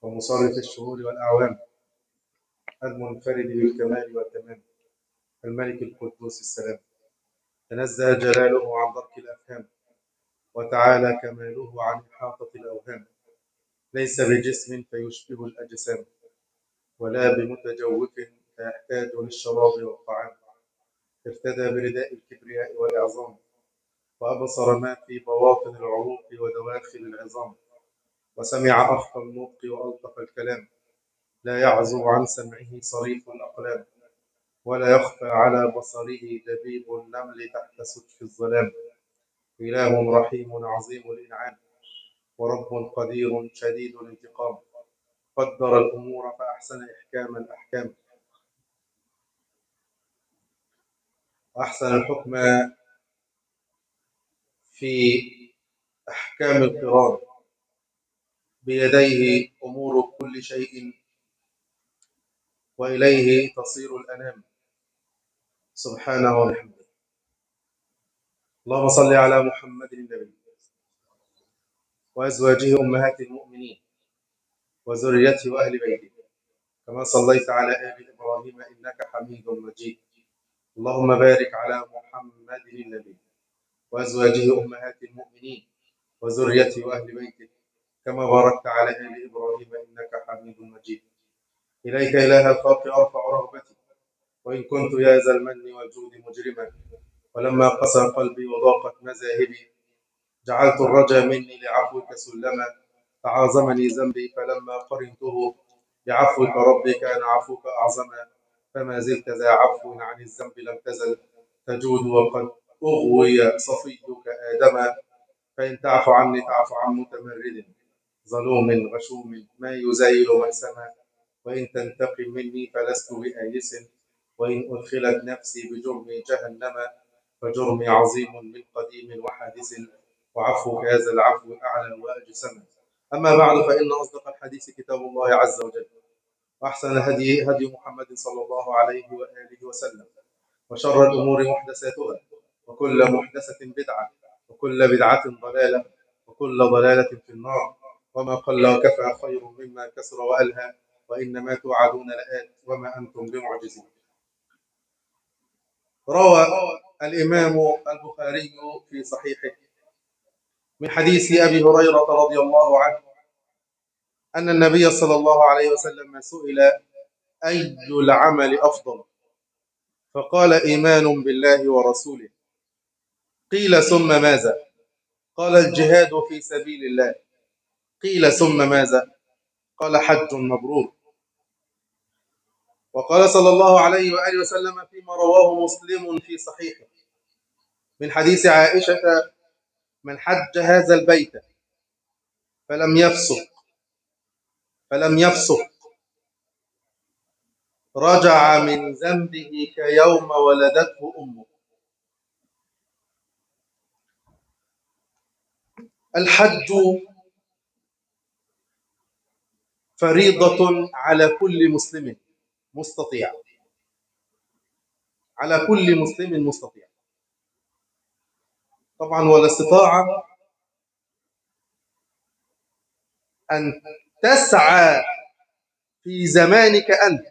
ومصرف الشهور والأعوام المنفرد بالكمال والتمام الملك القدوس السلام تنزه جلاله عن درك الأفهام وتعالى كماله عن إحاطة الأوهام ليس بجسم فيشبه الأجسام ولا بمتجوف فيحتاج للشراب والطعام ارتدى برداء الكبرياء والإعظام وأبصر ما في بواطن العروق ودواخل العظام وسمع أخفى النطق وألطف الكلام لا يعزو عن سمعه صريف الأقلام ولا يخفى على بصره دبيب النمل تحت سجف الظلام إله رحيم عظيم الإنعام ورب قدير شديد الانتقام قدر الأمور فأحسن إحكام الأحكام وأحسن الحكم في أحكام القران بيديه أمور كل شيء وإليه تصير الأنام سبحانه وبحمده اللهم صل على محمد النبي وأزواجه أمهات المؤمنين وذريته وأهل بيته كما صليت على آل إبراهيم إنك حميد مجيد اللهم بارك على محمد النبي وأزواجه أمهات المؤمنين وذريته وأهل بيته كما باركت على آل إبراهيم إنك حميد مجيد إليك إله الخلق أرفع رغبتي وإن كنت يا ذا المن والجود مجرما ولما قسى قلبي وضاقت مذاهبي جعلت الرجا مني لعفوك سلما تعاظمني ذنبي فلما قرنته بعفوك ربي كان عفوك أعظما فما زلت ذا عفو عن الذنب لم تزل تجود وقد أغوي صفيك آدما فإن تعف عني تعف عن متمرد ظلوم غشوم ما يزايل مأسما وإن تنتقم مني فلست بآيس وإن أدخلت نفسي بجرم جهنم فجرمي عظيم من قديم وحادث وعفوك هذا العفو أعلى وأجسم أما بعد فإن أصدق الحديث كتاب الله عز وجل وأحسن الهدي هدي محمد صلى الله عليه وآله وسلم وشر الأمور محدثاتها وكل محدثة بدعة وكل بدعة ضلالة وكل ضلالة في النار وما قل وكفى خير مما كسر وألهى وإنما توعدون لآت وما أنتم بمعجزين روى الإمام البخاري في صحيحه من حديث أبي هريرة رضي الله عنه أن النبي صلى الله عليه وسلم سئل أي العمل أفضل فقال إيمان بالله ورسوله قيل ثم ماذا قال الجهاد في سبيل الله قيل ثم ماذا قال حج مبرور وقال صلى الله عليه وآله وسلم فيما رواه مسلم في صحيحه من حديث عائشة من حج هذا البيت فلم يفسق فلم يفسق رجع من ذنبه كيوم ولدته أمه الحج فريضة على كل مسلم مستطيع على كل مسلم مستطيع طبعا والاستطاعة أن تسعى في زمانك أنت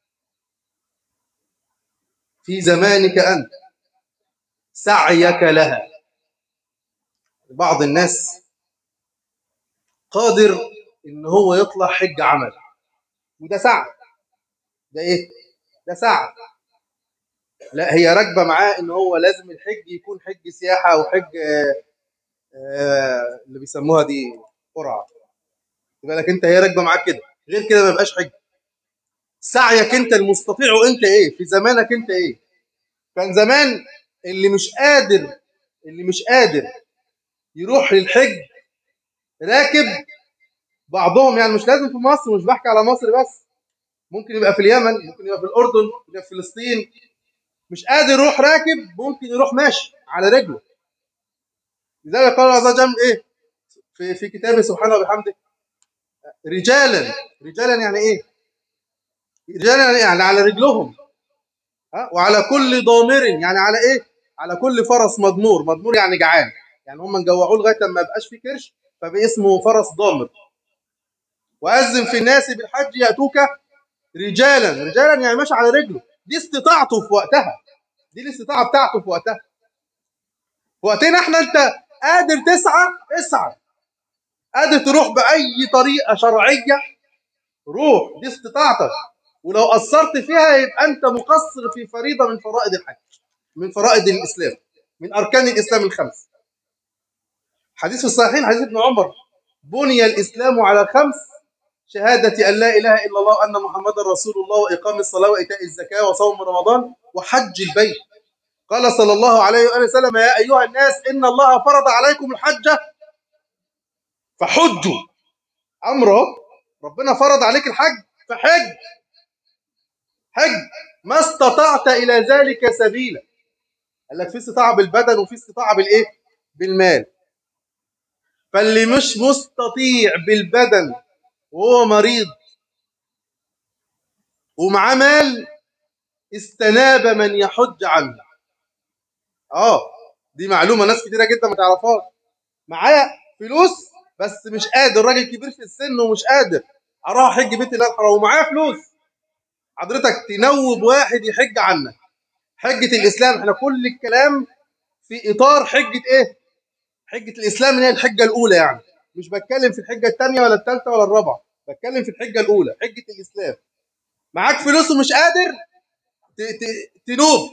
في زمانك أنت سعيك لها بعض الناس قادر ان هو يطلع حج عمل وده سعي ده ايه ده سعي لا هي راكبه معاه ان هو لازم الحج يكون حج سياحه او حج آه، آه، اللي بيسموها دي قرعه يبقى لك انت هي راكبه معاك كده غير كده ما يبقاش حج سعيك انت المستطيع وانت ايه في زمانك انت ايه كان زمان اللي مش قادر اللي مش قادر يروح للحج راكب بعضهم يعني مش لازم في مصر مش بحكي على مصر بس ممكن يبقى في اليمن ممكن يبقى في الأردن ممكن يبقى في فلسطين مش قادر يروح راكب ممكن يروح ماشي على رجله لذلك قال الله عز وجل ايه في في كتابه سبحانه وبحمده رجالا رجالا يعني ايه رجالا يعني, إيه؟ يعني على رجلهم ها وعلى كل ضامر يعني على ايه على كل فرس مضمور مضمور يعني جعان يعني هم نجوعوه لغايه ما يبقاش فيه كرش فبقى اسمه فرس ضامر وأذن في الناس بالحج يأتوك رجالا رجالا يعني ماشي على رجله دي استطاعته في وقتها دي الاستطاعة بتاعته في وقتها في وقتنا احنا انت قادر تسعى اسعى قادر تروح بأي طريقة شرعية روح دي استطاعتك ولو قصرت فيها يبقى انت مقصر في فريضة من فرائض الحج من فرائض الإسلام من أركان الإسلام الخمس حديث الصحيحين حديث ابن عمر بني الإسلام على خمس شهادة أن لا إله إلا الله وأن محمدا رسول الله وإقام الصلاة وإيتاء الزكاة وصوم رمضان وحج البيت قال صلى الله عليه وآله وسلم يا أيها الناس إن الله فرض عليكم الحج فحجوا أمره ربنا فرض عليك الحج فحج حج ما استطعت إلى ذلك سبيلا قال لك في استطاعة بالبدن وفي استطاعة بالإيه؟ بالمال فاللي مش مستطيع بالبدن وهو مريض ومعاه مال استناب من يحج عنه اه دي معلومه ناس كتيره جدا ما تعرفهاش معايا فلوس بس مش قادر راجل كبير في السن ومش قادر اروح احج بيت الله الحرام ومعايا فلوس حضرتك تنوب واحد يحج عنك حجه الاسلام احنا كل الكلام في اطار حجه ايه حجه الاسلام اللي هي الحجه الاولى يعني مش بتكلم في الحجه الثانيه ولا الثالثه ولا الرابعه بتكلم في الحجه الاولى حجه الاسلام معاك فلوس ومش قادر ت- ت- تنوب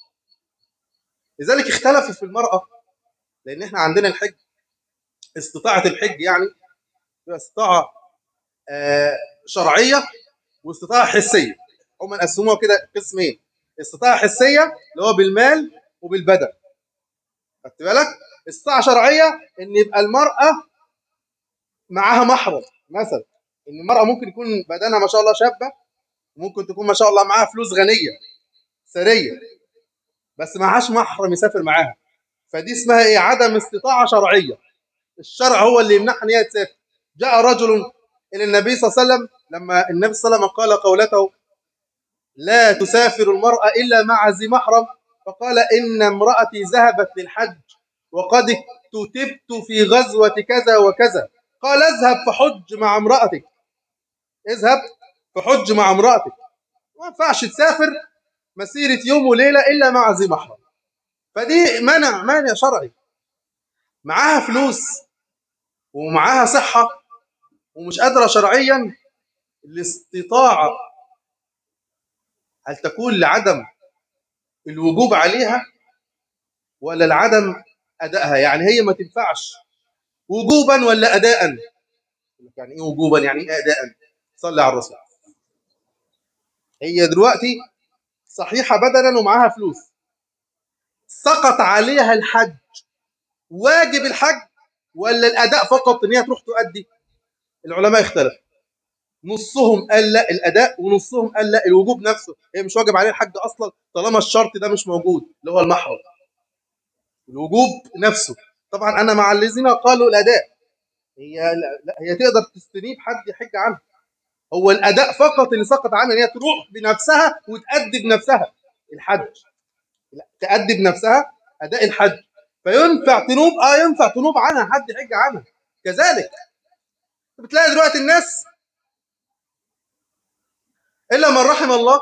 لذلك اختلف في المراه لان احنا عندنا الحج استطاعه الحج يعني هي استطاعه آه، شرعيه واستطاعه حسيه هم قسموها كده قسمين استطاعه حسيه اللي هو بالمال وبالبدن خدت بالك استطاعه شرعيه ان يبقى المراه معاها محرم مثلا ان المراه ممكن يكون بدنها ما شاء الله شابه ممكن تكون ما شاء الله معاها فلوس غنيه ثريه بس معهاش محرم يسافر معاها فدي اسمها ايه عدم استطاعه شرعيه الشرع هو اللي يمنعها ان هي تسافر جاء رجل الى النبي صلى الله عليه وسلم لما النبي صلى الله عليه وسلم قال قولته لا تسافر المراه الا مع ذي محرم فقال ان امراتي ذهبت للحج وقد اكتتبت في غزوه كذا وكذا قال اذهب فحج مع امراتك اذهب فحج مع امراتك ما ينفعش تسافر مسيره يوم وليله الا مع ذي محرم فدي منع مانع شرعي معاها فلوس ومعاها صحه ومش قادره شرعيا الاستطاعه هل تكون لعدم الوجوب عليها ولا لعدم ادائها يعني هي ما تنفعش وجوبا ولا اداء يعني ايه وجوبا يعني ايه اداء صلي على الرسول هي دلوقتي صحيحه بدنا ومعاها فلوس سقط عليها الحج واجب الحج ولا الاداء فقط ان هي تروح تؤدي العلماء اختلفوا نصهم قال لا الاداء ونصهم قال لا الوجوب نفسه هي مش واجب عليه الحج اصلا طالما الشرط ده مش موجود اللي هو المحرم الوجوب نفسه طبعا انا مع الذين قالوا الاداء هي لا, لا هي تقدر تستنيب حد يحج عنها هو الاداء فقط اللي سقط عنها ان هي تروح بنفسها وتأدي بنفسها الحج لا تأدي بنفسها اداء الحج فينفع تنوب اه ينفع تنوب عنها حد يحج عنها كذلك بتلاقي دلوقتي الناس الا من رحم الله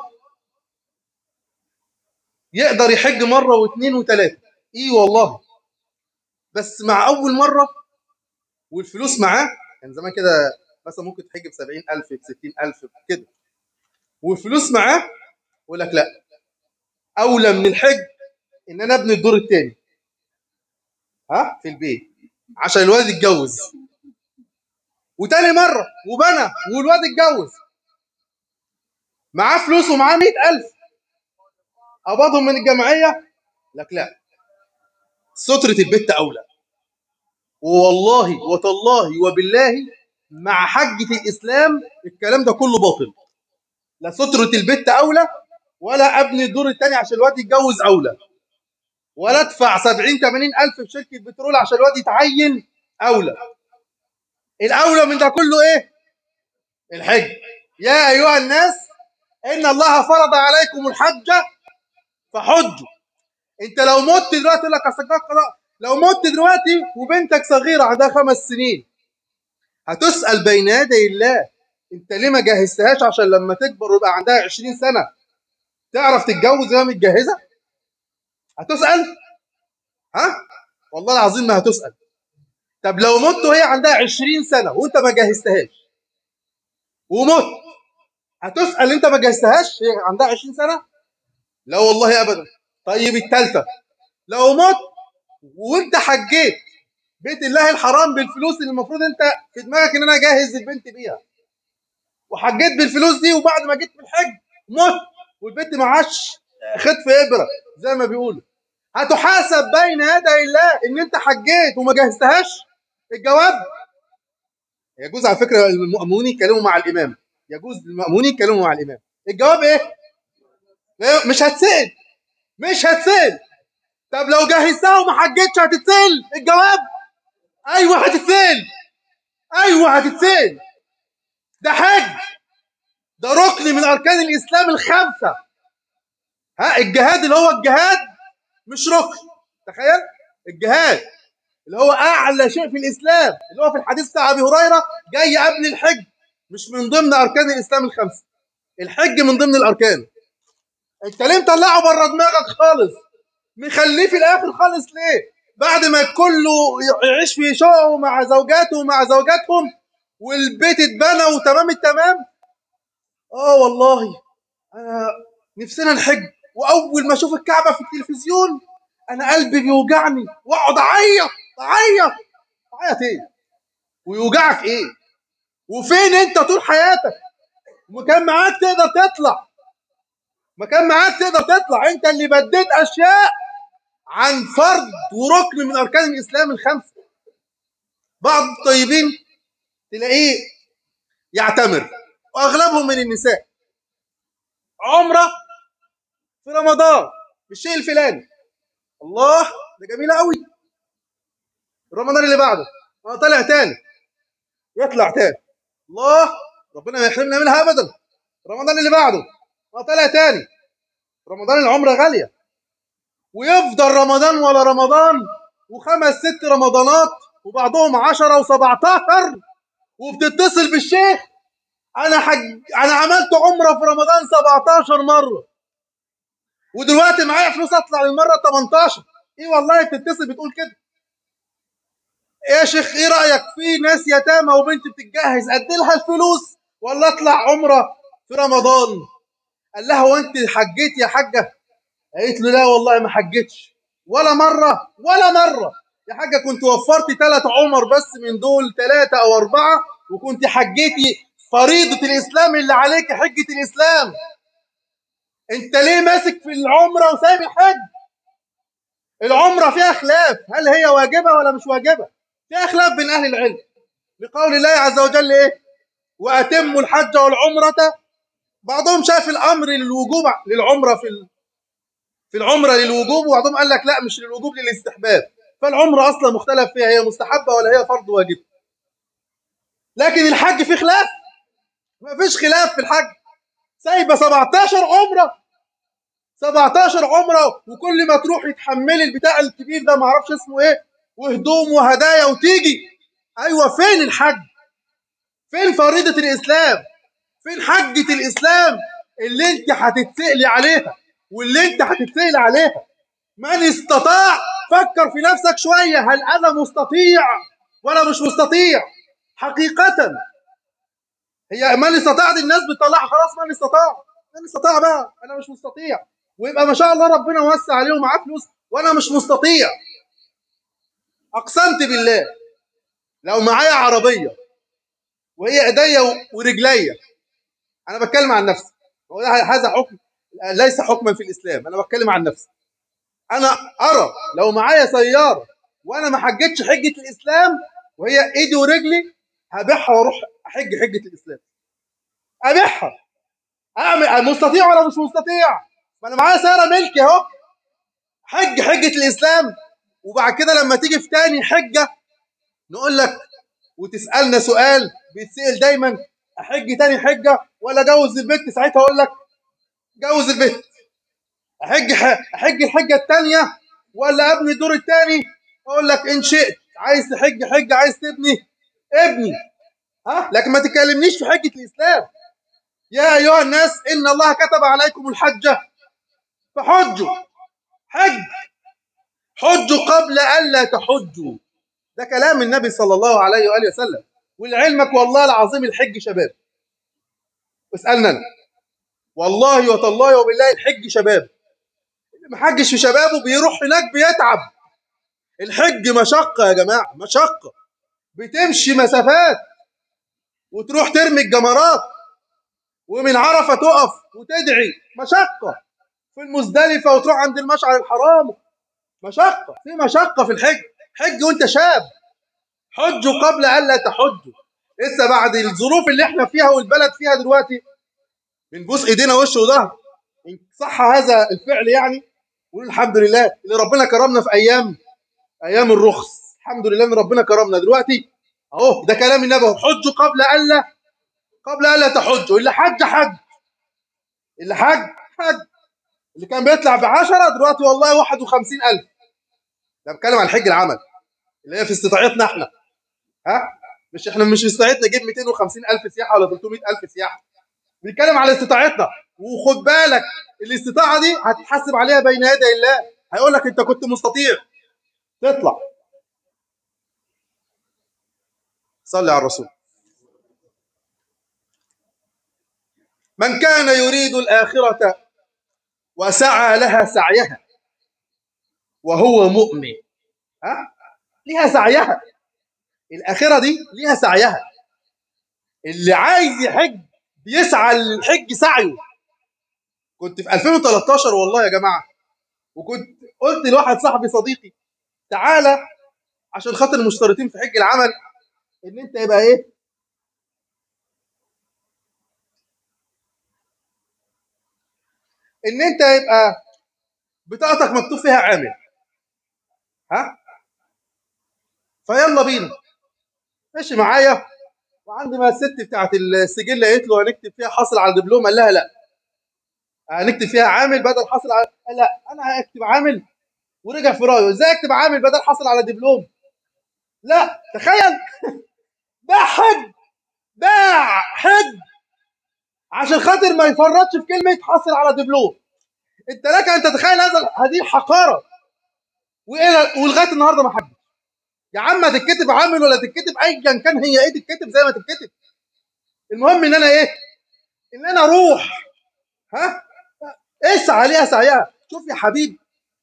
يقدر يحج مره واثنين وثلاثه ايه والله بس مع اول مره والفلوس معاه كان زمان كده مثلا ممكن تحج ب 70000 ب 60000 كده والفلوس معاه يقول لك لا اولى من الحج ان انا ابني الدور الثاني ها في البيت عشان الواد يتجوز وتاني مره وبنى والواد اتجوز معاه فلوس ومعاه 100000 قبضهم من الجمعيه لك لا سترة البت أولى والله وتالله وبالله مع حجة الإسلام الكلام ده كله باطل لا سترة البت أولى ولا أبني الدور التاني عشان الواد يتجوز أولى ولا أدفع 70 80 ألف في شركة بترول عشان الواد يتعين أولى الأولى من ده كله إيه؟ الحج يا أيها الناس إن الله فرض عليكم الحج فحجوا انت لو مت دلوقتي يقول لك اصل قراء لو مت دلوقتي وبنتك صغيره عندها خمس سنين هتسال بين يدي الله انت ليه ما جهزتهاش عشان لما تكبر ويبقى عندها 20 سنه تعرف تتجوز وهي متجهزه هتسال ها والله العظيم ما هتسال طب لو مت وهي عندها 20 سنه وانت ما جهزتهاش ومت هتسال انت ما جهزتهاش هي عندها 20 سنه لا والله ابدا طيب الثالثه لو مت وانت حجيت بيت الله الحرام بالفلوس اللي المفروض انت في دماغك ان انا اجهز البنت بيها وحجيت بالفلوس دي وبعد ما جيت في الحج مت والبنت معاش خطف ابره زي ما بيقولوا هتحاسب بين يدي الله ان انت حجيت وما جهزتهاش الجواب يجوز على فكره المأمونين يتكلموا مع الامام يجوز للمأمونين يتكلموا مع الامام الجواب ايه مش هتسال مش هتسال طب لو جهزتها وما حجتش هتتسال الجواب ايوه هتتسال ايوه هتتسال ده حج ده ركن من اركان الاسلام الخمسه ها الجهاد اللي هو الجهاد مش ركن تخيل الجهاد اللي هو اعلى شيء في الاسلام اللي هو في الحديث بتاع ابي هريره جاي قبل الحج مش من ضمن اركان الاسلام الخمسه الحج من ضمن الاركان انت ليه مطلعه بره دماغك خالص مخليه في الاخر خالص ليه بعد ما كله يعيش في شقه مع زوجاته ومع زوجاتهم والبيت اتبنى وتمام التمام اه والله انا نفسنا نحج واول ما اشوف الكعبه في التلفزيون انا قلبي بيوجعني واقعد اعيط اعيط اعيط ايه ويوجعك ايه وفين انت طول حياتك وكان معاك تقدر تطلع ما كان معاك تقدر تطلع انت اللي بديت اشياء عن فرض وركن من اركان الاسلام الخمسه بعض الطيبين تلاقيه يعتمر واغلبهم من النساء عمره في رمضان بالشيء الفلاني الله ده جميله قوي رمضان اللي بعده اه طلع تاني يطلع تاني الله ربنا ما يحرمنا منها ابدا رمضان اللي بعده اه طلع تاني رمضان العمره غاليه ويفضل رمضان ولا رمضان وخمس ست رمضانات وبعضهم عشرة و17 وبتتصل بالشيخ انا حج انا عملت عمره في رمضان 17 مره ودلوقتي معايا فلوس اطلع للمره 18 ايه والله بتتصل بتقول كده إيه يا شيخ ايه رايك في ناس يتامى وبنت بتتجهز ادي لها الفلوس ولا اطلع عمره في رمضان قال لها هو انت حجيت يا حاجه قالت له لا والله ما حجتش ولا مره ولا مره يا حاجه كنت وفرت ثلاث عمر بس من دول ثلاثه او اربعه وكنت حجيتي فريضه الاسلام اللي عليك حجه الاسلام انت ليه ماسك في العمره وسايب الحج العمره فيها خلاف هل هي واجبه ولا مش واجبه فيها خلاف بين اهل العلم لقول الله عز وجل ايه واتموا الحج والعمره بعضهم شاف الامر للوجوب للعمره في في العمره للوجوب وبعضهم قال لك لا مش للوجوب للاستحباب فالعمره اصلا مختلف فيها هي مستحبه ولا هي فرض واجب لكن الحج فيه خلاف ما فيش خلاف في الحج سايبه 17 عمره 17 عمره وكل ما تروح يتحملي البتاع الكبير ده ما اعرفش اسمه ايه وهدوم وهدايا وتيجي ايوه فين الحج فين فريضه الاسلام فين حجه الاسلام اللي انت هتتسالي عليها واللي انت هتتسال عليها من استطاع فكر في نفسك شويه هل انا مستطيع ولا مش مستطيع حقيقه هي من استطاع دي الناس بتطلعها خلاص من استطاع من استطاع بقى انا مش مستطيع ويبقى ما شاء الله ربنا وسع عليه ومعاه فلوس وانا مش مستطيع اقسمت بالله لو معايا عربيه وهي ايديا ورجليا انا بتكلم عن نفسي هذا حكم ليس حكما في الاسلام انا بتكلم عن نفسي انا ارى لو معايا سياره وانا ما حجتش حجه الاسلام وهي ايدي ورجلي هبيعها واروح احج حجه الاسلام ابيعها اعمل مستطيع ولا مش مستطيع ما انا معايا سياره ملكي اهو حج حجه الاسلام وبعد كده لما تيجي في تاني حجه نقول لك وتسالنا سؤال بيتسال دايما احج تاني حجه ولا جوز البنت ساعتها اقول لك جوز البنت احج احج الحجه الثانيه ولا ابني الدور الثاني اقول لك ان شئت عايز تحج حج عايز تبني ابني ها لكن ما تكلمنيش في حجة الإسلام يا أيها الناس إن الله كتب عليكم الحجة فحجوا حج حجوا قبل ألا تحجوا ده كلام النبي صلى الله عليه وآله وسلم ولعلمك والله العظيم الحج شباب اسألنا أنا. والله وتالله وبالله الحج شباب اللي ما حجش في شبابه بيروح هناك بيتعب الحج مشقة يا جماعة مشقة بتمشي مسافات وتروح ترمي الجمرات ومن عرفة تقف وتدعي مشقة في المزدلفة وتروح عند المشعر الحرام مشقة في مشقة في الحج حج وانت شاب حجوا قبل ألا تحجوا لسه بعد الظروف اللي احنا فيها والبلد فيها دلوقتي بنبوس ايدينا وش وظهر ان صح هذا الفعل يعني قول الحمد لله اللي ربنا كرمنا في ايام ايام الرخص الحمد لله ان ربنا كرمنا دلوقتي اهو ده كلام النبي حجوا قبل الا قبل الا تحجوا اللي حج حج اللي حج حج اللي كان بيطلع بعشرة دلوقتي والله 51000 ده بتكلم عن الحج العمل اللي هي في استطاعتنا احنا ها مش احنا مش استطاعتنا نجيب 250000 سياحه ولا 300000 سياحه بنتكلم على استطاعتنا وخد بالك الاستطاعه دي هتتحاسب عليها بين يدي الله هيقول لك انت كنت مستطيع تطلع صلي على الرسول من كان يريد الآخرة وسعى لها سعيها وهو مؤمن ها ليها سعيها الآخرة دي ليها سعيها اللي عايز يحج بيسعى للحج سعيه كنت في 2013 والله يا جماعة وكنت قلت لواحد صاحبي صديقي تعالى عشان خاطر المشترطين في حج العمل ان انت يبقى ايه ان انت يبقى بطاقتك مكتوب فيها عامل ها فيلا بينا ماشي معايا وعندي ما الست بتاعت السجل قالت له هنكتب فيها حاصل على دبلوم قال لها لا هنكتب فيها عامل بدل حاصل على قال لا انا هكتب عامل ورجع في رايه ازاي اكتب عامل بدل حاصل على دبلوم لا تخيل باع حج باع حج عشان خاطر ما يفرطش في كلمه حاصل على دبلوم انت لك ان تتخيل هذا هذه حقاره والى ولغايه النهارده ما حدش يا عم هتتكتب عامل ولا تتكتب ايا كان هي ايه تتكتب زي ما تتكتب المهم ان انا ايه ان انا اروح ها اسعى ليها سعيها شوف يا حبيبي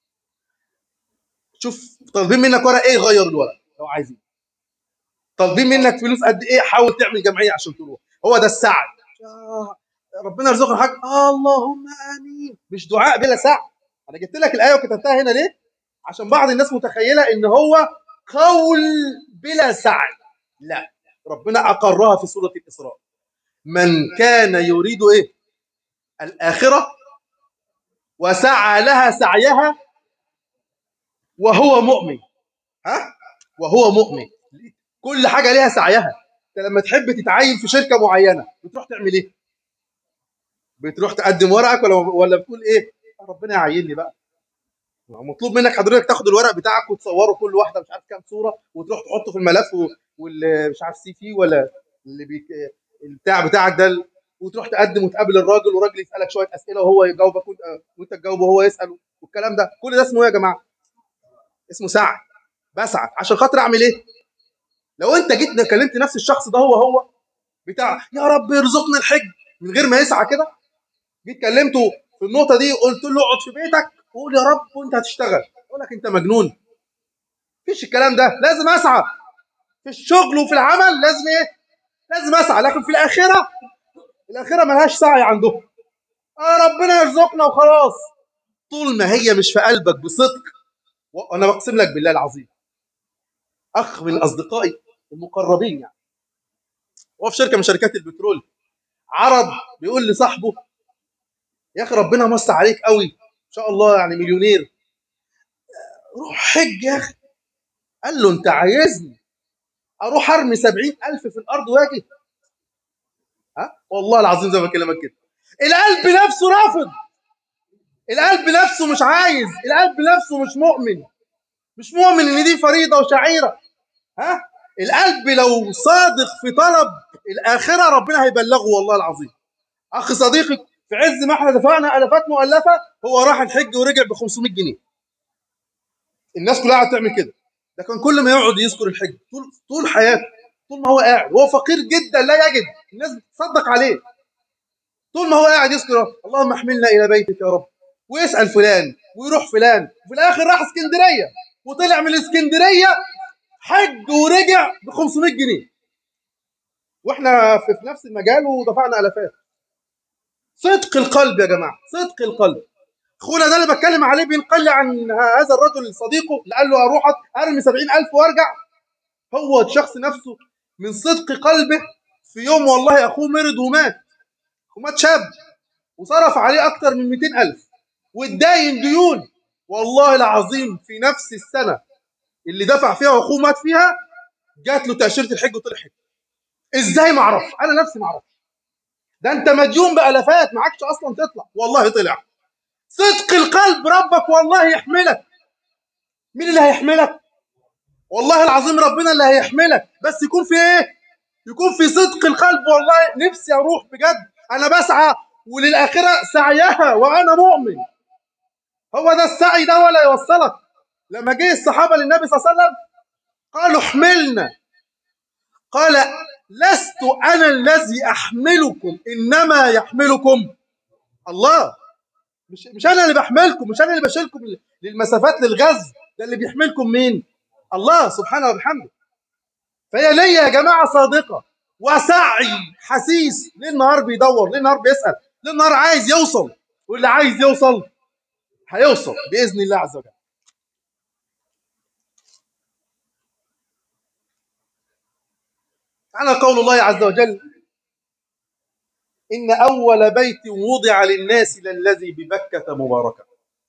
شوف طالبين منك ورق ايه غير الورق لو عايزين طالبين منك فلوس قد ايه حاول تعمل جمعيه عشان تروح هو ده السعي ربنا يرزقنا حاجه آه اللهم امين مش دعاء بلا سعي انا جبت لك الايه وكتبتها هنا ليه عشان بعض الناس متخيله ان هو قول بلا سعي لا ربنا اقرها في سوره الاسراء من كان يريد ايه الاخره وسعى لها سعيها وهو مؤمن ها وهو مؤمن كل حاجه ليها سعيها انت لما تحب تتعين في شركه معينه بتروح تعمل ايه بتروح تقدم ورقك ولا ولا بتقول ايه ربنا يعيني بقى مطلوب منك حضرتك تاخد الورق بتاعك وتصوره كل واحده مش عارف كام صوره وتروح تحطه في الملف واللي مش عارف سي في ولا اللي بيك البتاع بتاعك ده وتروح تقدم وتقابل الراجل والراجل يسالك شويه اسئله وهو يجاوبك وانت وانت تجاوبه وهو يسال والكلام ده كل ده اسمه ايه يا جماعه؟ اسمه سعي بسعى عشان خاطر اعمل ايه؟ لو انت جيت كلمت نفس الشخص ده هو هو بتاع يا رب يرزقنا الحج من غير ما يسعى كده جيت كلمته في النقطه دي قلت له اقعد في بيتك وقول يا رب وانت هتشتغل يقول لك انت مجنون مفيش الكلام ده لازم اسعى في الشغل وفي العمل لازم ايه لازم اسعى لكن في الاخره الاخره ملهاش سعي عندهم اه ربنا يرزقنا وخلاص طول ما هي مش في قلبك بصدق وانا بقسم لك بالله العظيم اخ من اصدقائي المقربين يعني هو في شركه من شركات البترول عرض بيقول لصاحبه يا اخي ربنا مس عليك قوي ان شاء الله يعني مليونير روح حج يا اخي قال له انت عايزني اروح ارمي سبعين الف في الارض واجي ها والله العظيم زي ما بكلمك كده القلب نفسه رافض القلب نفسه مش عايز القلب نفسه مش مؤمن مش مؤمن ان دي فريضه وشعيره ها القلب لو صادق في طلب الاخره ربنا هيبلغه والله العظيم اخ صديقي في عز ما احنا دفعنا الافات مؤلفه هو راح الحج ورجع ب 500 جنيه الناس كلها قاعده تعمل كده ده كان كل ما يقعد يذكر الحج طول طول حياته طول ما هو قاعد هو فقير جدا لا يجد الناس بتصدق عليه طول ما هو قاعد يذكر اللهم احملنا الى بيتك يا رب ويسال فلان ويروح فلان وفي الاخر راح اسكندريه وطلع من الاسكندريه حج ورجع ب 500 جنيه واحنا في في نفس المجال ودفعنا الافات صدق القلب يا جماعه صدق القلب اخونا ده اللي بتكلم عليه بينقل لي عن هذا الرجل صديقه اللي قال له اروح ارمي 70000 وارجع هو الشخص نفسه من صدق قلبه في يوم والله اخوه مرض ومات ومات شاب وصرف عليه اكتر من 200000 واتداين ديون والله العظيم في نفس السنه اللي دفع فيها واخوه مات فيها جات له تاشيره الحج وطلع حج ازاي ما اعرفش انا نفسي ما اعرفش ده انت مديون بالافات معكش اصلا تطلع والله طلع صدق القلب ربك والله يحملك مين اللي هيحملك والله العظيم ربنا اللي هيحملك بس يكون في ايه يكون في صدق القلب والله نفسي اروح بجد انا بسعى وللاخره سعيها وانا مؤمن هو ده السعي ده ولا يوصلك لما جه الصحابه للنبي صلى الله عليه وسلم قالوا احملنا قال لست انا الذي احملكم انما يحملكم الله مش مش انا اللي بحملكم مش انا اللي بشيلكم للمسافات للغزو ده اللي بيحملكم مين الله سبحانه وبحمده فهي ليا يا جماعه صادقه وسعي حسيس ليل نهار بيدور ليل نهار بيسال ليل نهار عايز يوصل واللي عايز يوصل هيوصل باذن الله عز وجل على قول الله عز وجل إن أول بيت وضع للناس للذي ببكة مباركة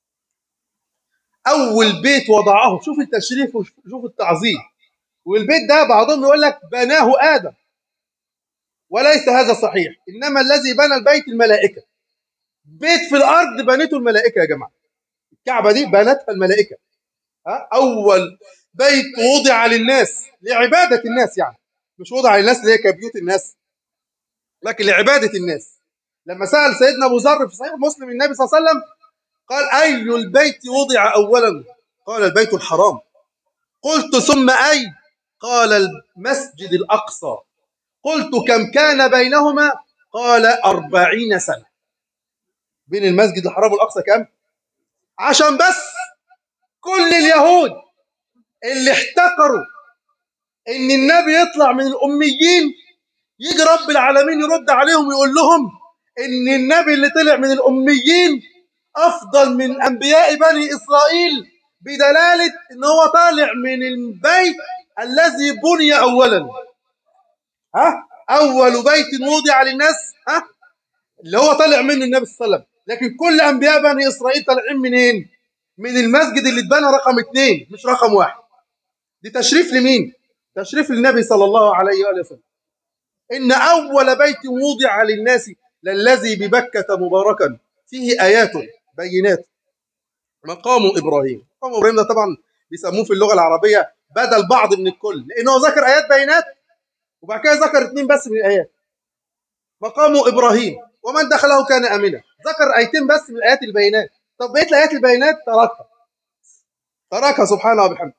أول بيت وضعه شوف التشريف وشوف التعظيم والبيت ده بعضهم يقول لك بناه آدم وليس هذا صحيح إنما الذي بنى البيت الملائكة بيت في الأرض بنته الملائكة يا جماعة الكعبة دي بنتها الملائكة ها أول بيت وضع للناس لعبادة الناس يعني مش وضع للناس اللي هي كبيوت الناس لكن لعبادة الناس لما سأل سيدنا أبو ذر في صحيح مسلم النبي صلى الله عليه وسلم قال أي البيت وضع أولا قال البيت الحرام قلت ثم أي قال المسجد الأقصى قلت كم كان بينهما قال أربعين سنة بين المسجد الحرام والأقصى كم عشان بس كل اليهود اللي احتقروا ان النبي يطلع من الاميين يجي رب العالمين يرد عليهم ويقول لهم ان النبي اللي طلع من الاميين افضل من انبياء بني اسرائيل بدلاله ان هو طالع من البيت الذي بني اولا ها اول بيت وضع للناس ها اللي هو طالع منه النبي صلى الله عليه وسلم لكن كل انبياء بني اسرائيل طالعين منين من المسجد اللي اتبنى رقم اثنين مش رقم واحد دي تشريف لمين تشريف للنبي صلى الله عليه وآله وسلم إن أول بيت وضع للناس للذي ببكة مباركا فيه آيات بينات مقام إبراهيم مقام إبراهيم ده طبعا بيسموه في اللغة العربية بدل بعض من الكل لأنه ذكر آيات بينات وبعد كده ذكر اثنين بس من الآيات مقام إبراهيم ومن دخله كان آمنا ذكر آيتين بس من الآيات البينات طب بقيت الآيات البينات تركها تركها سبحانه وبحمده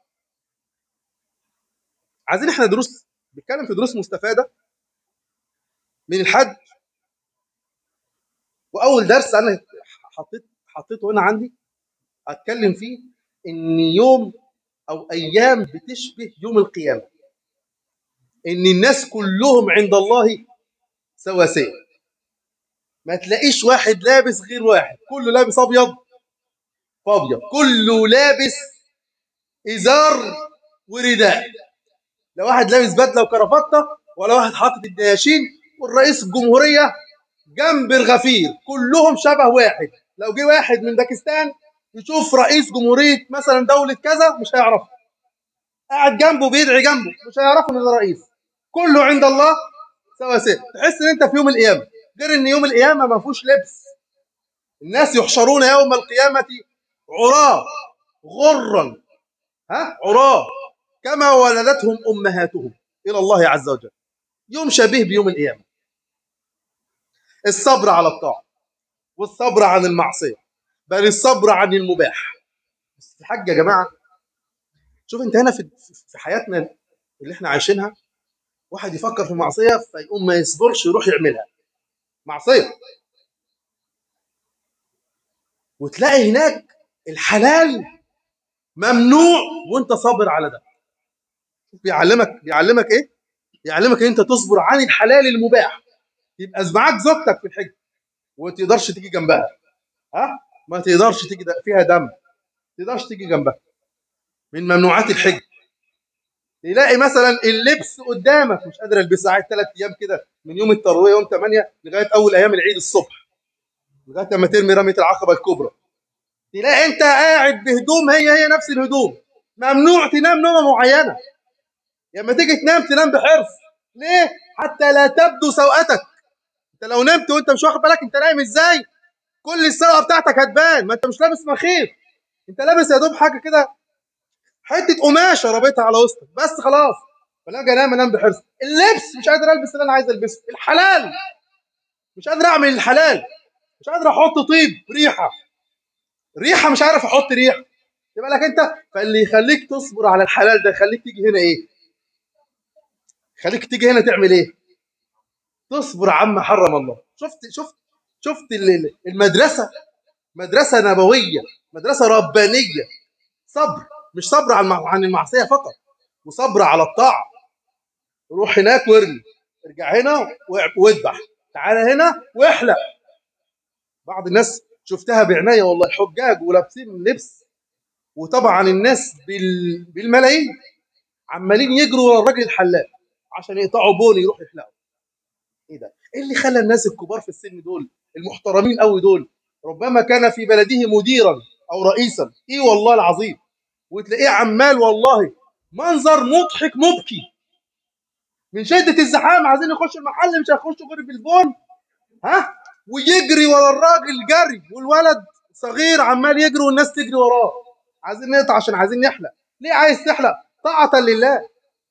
عايزين احنا دروس بنتكلم في دروس مستفاده من الحج واول درس انا حطيت حطيته هنا عندي اتكلم فيه ان يوم او ايام بتشبه يوم القيامه ان الناس كلهم عند الله سواسيه ما تلاقيش واحد لابس غير واحد كله لابس ابيض فابيض كله لابس ازار ورداء لا واحد لابس بدله وكرافته ولا واحد حاطط الدياشين والرئيس الجمهوريه جنب الغفير كلهم شبه واحد لو جه واحد من باكستان يشوف رئيس جمهوريه مثلا دوله كذا مش هيعرفه قاعد جنبه بيدعي جنبه مش هيعرفه ان ده رئيس كله عند الله سواسية تحس ان انت في يوم القيامه غير ان يوم القيامه ما فيهوش لبس الناس يحشرون يوم القيامه عراه غرا ها عراه كما ولدتهم امهاتهم الى الله عز وجل يوم شبيه بيوم القيامة الصبر على الطاعة والصبر عن المعصية بل الصبر عن المباح بس الحاج يا جماعة شوف انت هنا في في حياتنا اللي احنا عايشينها واحد يفكر في معصية فيقوم ما يصبرش يروح يعملها معصية وتلاقي هناك الحلال ممنوع وانت صابر على ده بيعلمك بيعلمك ايه بيعلمك ان انت تصبر عن الحلال المباح يبقى معاك زوجتك في الحج وما تقدرش تيجي جنبها ها ما تقدرش تيجي فيها دم ما تقدرش تيجي جنبها من ممنوعات الحج تلاقي مثلا اللبس قدامك مش قادر البسه قاعد ثلاث ايام كده من يوم الترويه يوم 8 لغايه اول ايام العيد الصبح لغايه ما ترمي رميه العقبه الكبرى تلاقي انت قاعد بهدوم هي هي نفس الهدوم ممنوع تنام نومه معينه لما تيجي تنام تنام بحرص ليه حتى لا تبدو سوءتك انت لو نمت وانت مش واخد بالك انت نايم ازاي كل السوءه بتاعتك هتبان ما انت مش لابس مخيط انت لابس يا دوب حاجه كده حته قماشه رابطها على وسطك بس خلاص فلا اجي انام انام بحرص اللبس مش قادر البس اللي انا عايز البسه الحلال مش قادر اعمل الحلال مش قادر احط طيب ريحه ريحه مش عارف احط ريحه يبقى لك انت فاللي يخليك تصبر على الحلال ده يخليك تيجي هنا ايه خليك تيجي هنا تعمل ايه تصبر عما حرم الله شفت شفت شفت المدرسه مدرسه نبويه مدرسه ربانيه صبر مش صبر عن المعصيه فقط وصبر على الطاعه روح هناك وارمي ارجع هنا واذبح تعالى هنا واحلق بعض الناس شفتها بعناية والله حجاج ولابسين لبس وطبعا الناس بالملايين عمالين يجروا ورا الراجل الحلاق عشان يقطعوا بون يروحوا يحلقوا ايه ده ايه اللي خلى الناس الكبار في السن دول المحترمين قوي دول ربما كان في بلده مديرا او رئيسا ايه والله العظيم وتلاقيه عمال والله منظر مضحك مبكي من شده الزحام عايزين يخشوا المحل مش هيخشوا غير بالبون ها ويجري ورا الراجل جري والولد صغير عمال يجري والناس تجري وراه عايزين نقطع عشان عايزين نحلق ليه عايز تحلق طاعة لله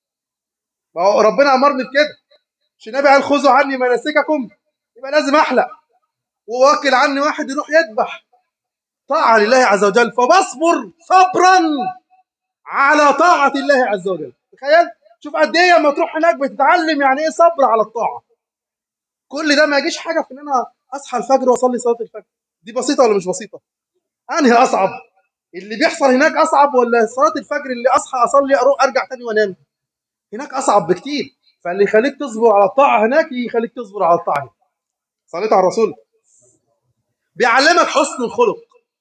ما هو ربنا امرني بكده مش النبي قال خذوا عني مناسككم يبقى لازم احلق وواكل عني واحد يروح يذبح طاعة لله عز وجل فبصبر صبرا على طاعة الله عز وجل تخيل شوف قد ايه لما تروح هناك بتتعلم يعني ايه صبر على الطاعة كل ده ما يجيش حاجة في ان انا اصحى الفجر واصلي صلاه الفجر دي بسيطه ولا مش بسيطه انهي اصعب اللي بيحصل هناك اصعب ولا صلاه الفجر اللي اصحى اصلي اروح ارجع تاني وانام هناك اصعب بكتير فاللي يخليك تصبر على الطاعه هناك يخليك تصبر على الطاعه هنا صليت على الرسول بيعلمك حسن الخلق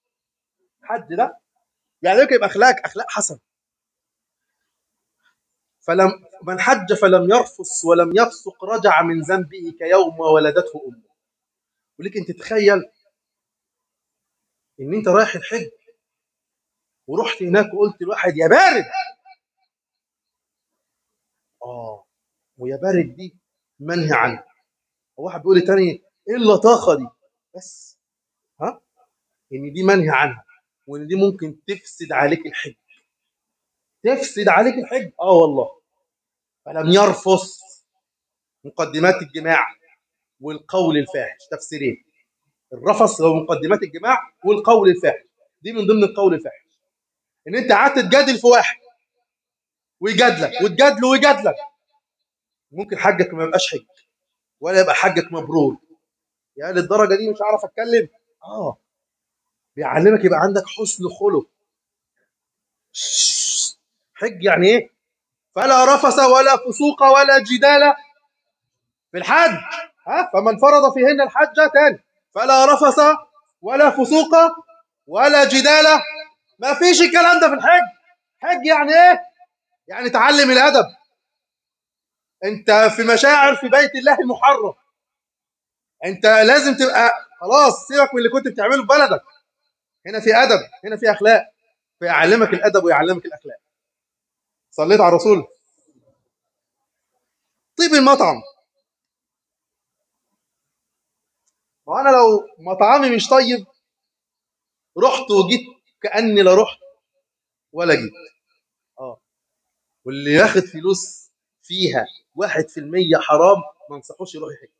حد ده بيعلمك يبقى اخلاقك اخلاق حسن فلم من حج فلم يرفص ولم يفسق رجع من ذنبه كيوم ولدته امه ولك انت تتخيل ان انت رايح الحج ورحت هناك وقلت لواحد يا بارد اه ويا بارد دي منهي عنها واحد بيقول لي تاني ايه اللطاخه دي بس ها ان دي منهي عنها وان دي ممكن تفسد عليك الحج تفسد عليك الحج اه والله فلم يرفص مقدمات الجماع والقول الفاحش تفسيرين الرفص هو مقدمات الجماع والقول الفاحش دي من ضمن القول الفاحش ان انت قعدت تجادل في واحد ويجادلك وتجادله ويجادلك ممكن حجك ما يبقاش حج ولا يبقى حجك مبرور يا للدرجه دي مش عارف اتكلم اه بيعلمك يبقى عندك حسن خلق حج يعني ايه فلا رفس ولا فسوق ولا جدال في الحج ها فمن فرض فيهن الحج تاني فلا رفس ولا فسوق ولا جدال ما فيش الكلام ده في الحج حج يعني ايه يعني تعلم الادب انت في مشاعر في بيت الله المحرم انت لازم تبقى خلاص سيبك من اللي كنت بتعمله في بلدك هنا في ادب هنا في اخلاق فيعلمك الادب ويعلمك الاخلاق صليت على الرسول طيب المطعم وانا لو مطعمي مش طيب رحت وجيت كاني لا رحت ولا جيت اه واللي ياخد فلوس فيها واحد في المية حرام ما انصحوش يروح يحج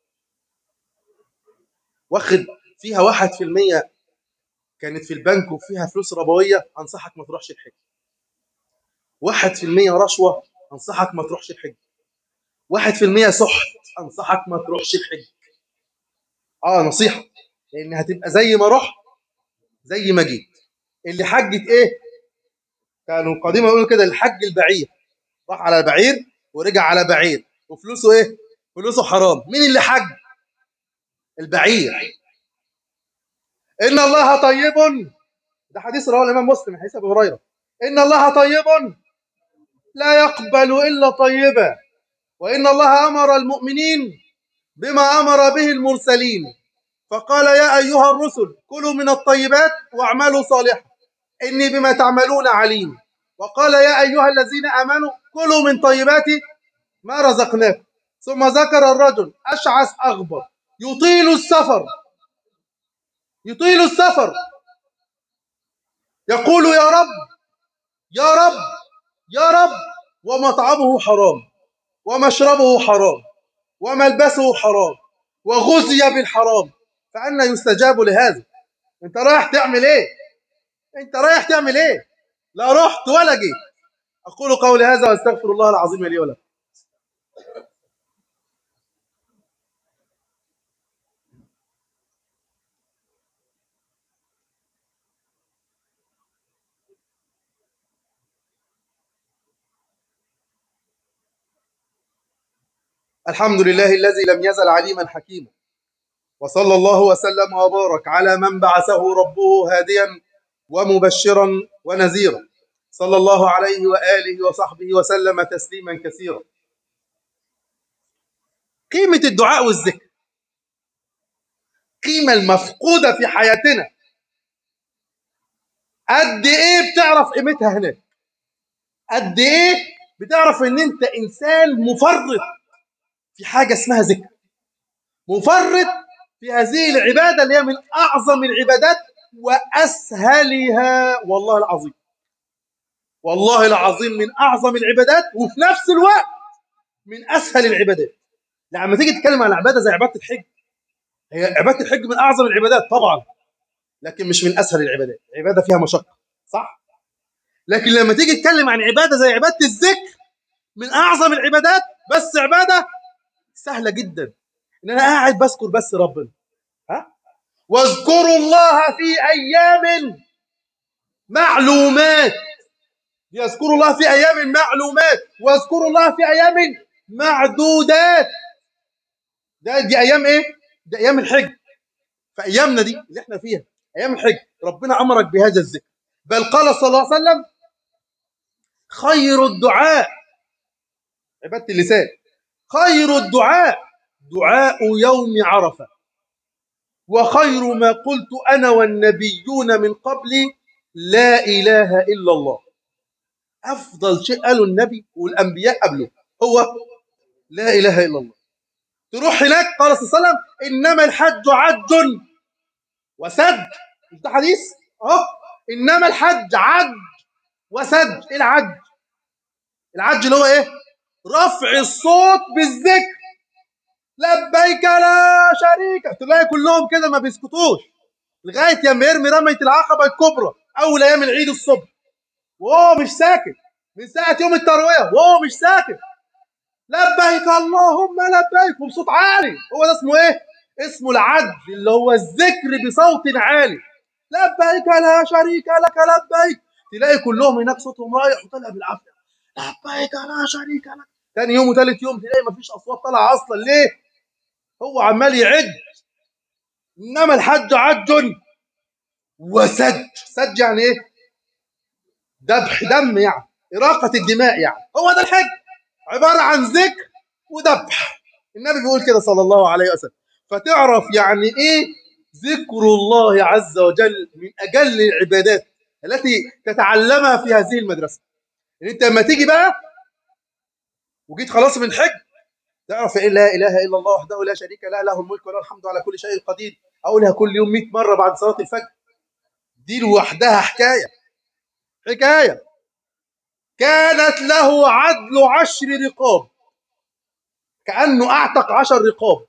واخد فيها واحد في المية كانت في البنك وفيها فلوس ربوية أنصحك ما تروحش الحج واحد في المية رشوة أنصحك ما تروحش الحج واحد في المية سحت أنصحك ما تروحش الحج آه نصيحة لأن هتبقى زي ما رحت زي ما جيت اللي حجت إيه كانوا قديما يقولوا كده الحج البعير راح على بعير ورجع على بعير وفلوسه إيه فلوسه حرام مين اللي حج البعير إن الله طيب ده حديث رواه الإمام مسلم حديث أبي هريرة إن الله طيب لا يقبل إلا طيبا وإن الله أمر المؤمنين بما أمر به المرسلين فقال يا أيها الرسل كلوا من الطيبات واعملوا صالحا إني بما تعملون عليم وقال يا أيها الذين آمنوا كلوا من طيبات ما رزقناكم ثم ذكر الرجل أشعث أغبر يطيل السفر يطيل السفر يقول يا رب يا رب يا رب ومطعمه حرام ومشربه حرام وملبسه حرام وغزي بالحرام فأنا يستجاب لهذا انت رايح تعمل ايه انت رايح تعمل ايه لا رحت ولا جيت اقول قولي هذا واستغفر الله العظيم لي ولكم الحمد لله الذي لم يزل عليما حكيما وصلى الله وسلم وبارك على من بعثه ربه هاديا ومبشرا ونذيرا صلى الله عليه وآله وصحبه وسلم تسليما كثيرا قيمة الدعاء والذكر قيمة المفقودة في حياتنا قد ايه بتعرف قيمتها هناك قد ايه بتعرف ان انت انسان مفرط في حاجة اسمها ذكر مفرط في هذه العبادة اللي هي من أعظم العبادات وأسهلها والله العظيم والله العظيم من أعظم العبادات وفي نفس الوقت من أسهل العبادات لما تيجي تتكلم عن عبادة زي عبادة الحج هي عبادة الحج من أعظم العبادات طبعا لكن مش من أسهل العبادات عبادة فيها مشقة صح لكن لما تيجي تتكلم عن عبادة زي عبادة الذكر من أعظم العبادات بس عبادة سهلة جدا إن أنا قاعد بذكر بس ربنا ها واذكروا الله في أيام معلومات يذكروا الله في أيام معلومات واذكروا الله في أيام معدودات ده دي أيام إيه؟ دي أيام الحج في أيامنا دي اللي إحنا فيها أيام الحج ربنا أمرك بهذا الذكر بل قال صلى الله عليه وسلم خير الدعاء عبادة اللسان خير الدعاء دعاء يوم عرفة وخير ما قلت أنا والنبيون من قبلي لا إله إلا الله أفضل شيء قاله النبي والأنبياء قبله هو لا إله إلا الله تروح هناك قال صلى الله عليه وسلم إنما الحج عج وسد مش ده حديث اه إنما الحج عج وسد إيه العج العج اللي هو إيه رفع الصوت بالذكر لبيك لا شريك تلاقي كلهم كده ما بيسكتوش لغايه يا يرمي رميه العقبه الكبرى اول ايام العيد الصبح وهو مش ساكت من ساعه يوم الترويه وهو مش ساكت لبيك اللهم لبيك وبصوت عالي هو ده اسمه ايه اسمه العدل اللي هو الذكر بصوت عالي لبيك لا شريك لك لبيك تلاقي كلهم هناك صوتهم رايح وطالع بالعافيه لبيك لا شريك لك تاني يوم وتالت يوم تلاقي مفيش اصوات طالعه اصلا ليه هو عمال يعد انما الحج عج وسج سج يعني ايه ذبح دم يعني إراقة الدماء يعني هو ده الحج عبارة عن ذكر وذبح النبي بيقول كده صلى الله عليه وسلم فتعرف يعني ايه ذكر الله عز وجل من اجل العبادات التي تتعلمها في هذه المدرسه ان انت لما تيجي بقى وجيت خلاص من الحج تعرف إيه لا إله إلا الله وحده لا شريك له له الملك وله الحمد على كل شيء قدير أقولها كل يوم 100 مرة بعد صلاة الفجر دي لوحدها حكاية حكاية كانت له عدل عشر رقاب كانه اعتق عشر رقاب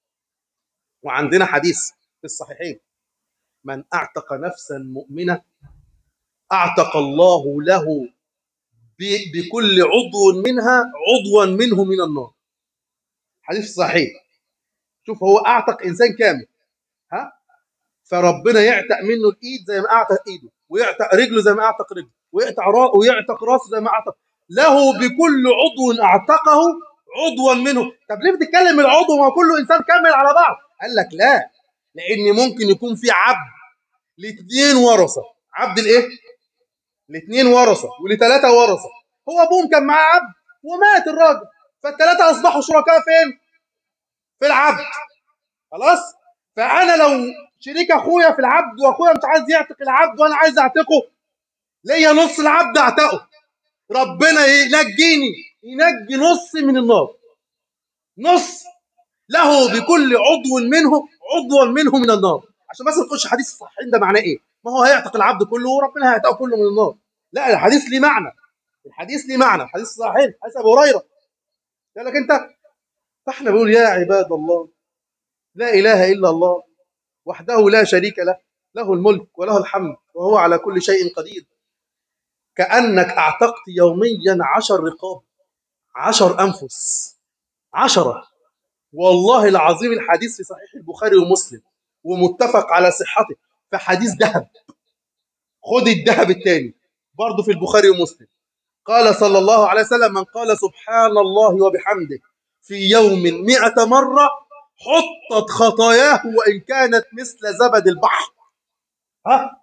وعندنا حديث في الصحيحين من اعتق نفسا مؤمنه اعتق الله له ب- بكل عضو منها عضوا منه من النار حديث صحيح شوف هو اعتق انسان كامل ها فربنا يعتق منه الايد زي ما اعتق ايده ويعتق رجله زي ما اعتق رجله ويعتق را- ويعتق راسه زي ما اعتق له بكل عضو اعتقه عضوا منه طب ليه بتتكلم العضو ما هو كله انسان كامل على بعض قال لك لا لان ممكن يكون في عبد لاثنين ورثه عبد الايه لاثنين ورثه ولثلاثه ورثه هو ابوهم كان معاه عبد ومات الراجل فالثلاثه اصبحوا شركاء فين في العبد خلاص فانا لو شريك اخويا في العبد واخويا مش عايز يعتق العبد وانا عايز اعتقه ليا نص العبد اعتقه ربنا ينجيني ينجي نص من النار نص له بكل عضو منه عضوا منه من النار عشان بس ما تقولش حديث الصحيحين ده معناه ايه ما هو هيعتق العبد كله وربنا هيعتقه كله من النار لا الحديث ليه معنى الحديث ليه معنى الحديث صحيح حديث ابو هريره قال لك انت فاحنا بنقول يا عباد الله لا اله الا الله وحده لا شريك له له الملك وله الحمد وهو على كل شيء قدير كأنك أعتقت يوميا عشر رقاب عشر أنفس عشرة والله العظيم الحديث في صحيح البخاري ومسلم ومتفق على صحته في حديث ذهب خد الذهب الثاني برضه في البخاري ومسلم قال صلى الله عليه وسلم من قال سبحان الله وبحمده في يوم مئة مرة حطت خطاياه وإن كانت مثل زبد البحر ها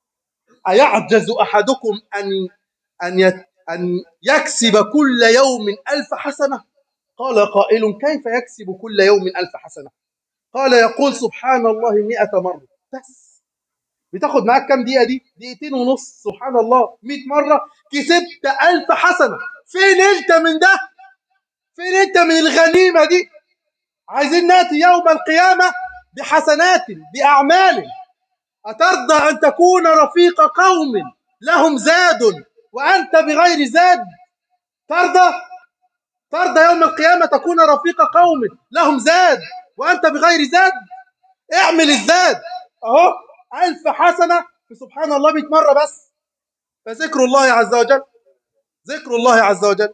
أيعجز أحدكم أن أن يت- أن يكسب كل يوم ألف حسنة قال قائل كيف يكسب كل يوم ألف حسنة قال يقول سبحان الله مئة مرة بس بتاخد معاك كام دقيقة دي دقيقتين ونص سبحان الله مئة مرة كسبت ألف حسنة فين أنت من ده فين أنت من الغنيمة دي عايزين نأتي يوم القيامة بحسنات بأعمال أترضى أن تكون رفيق قوم لهم زاد وأنت بغير زاد ترضى ترضى يوم القيامة تكون رفيق قوم لهم زاد وأنت بغير زاد اعمل الزاد أهو ألف حسنة في سبحان الله 100 مرة بس فذكر الله عز وجل ذكر الله عز وجل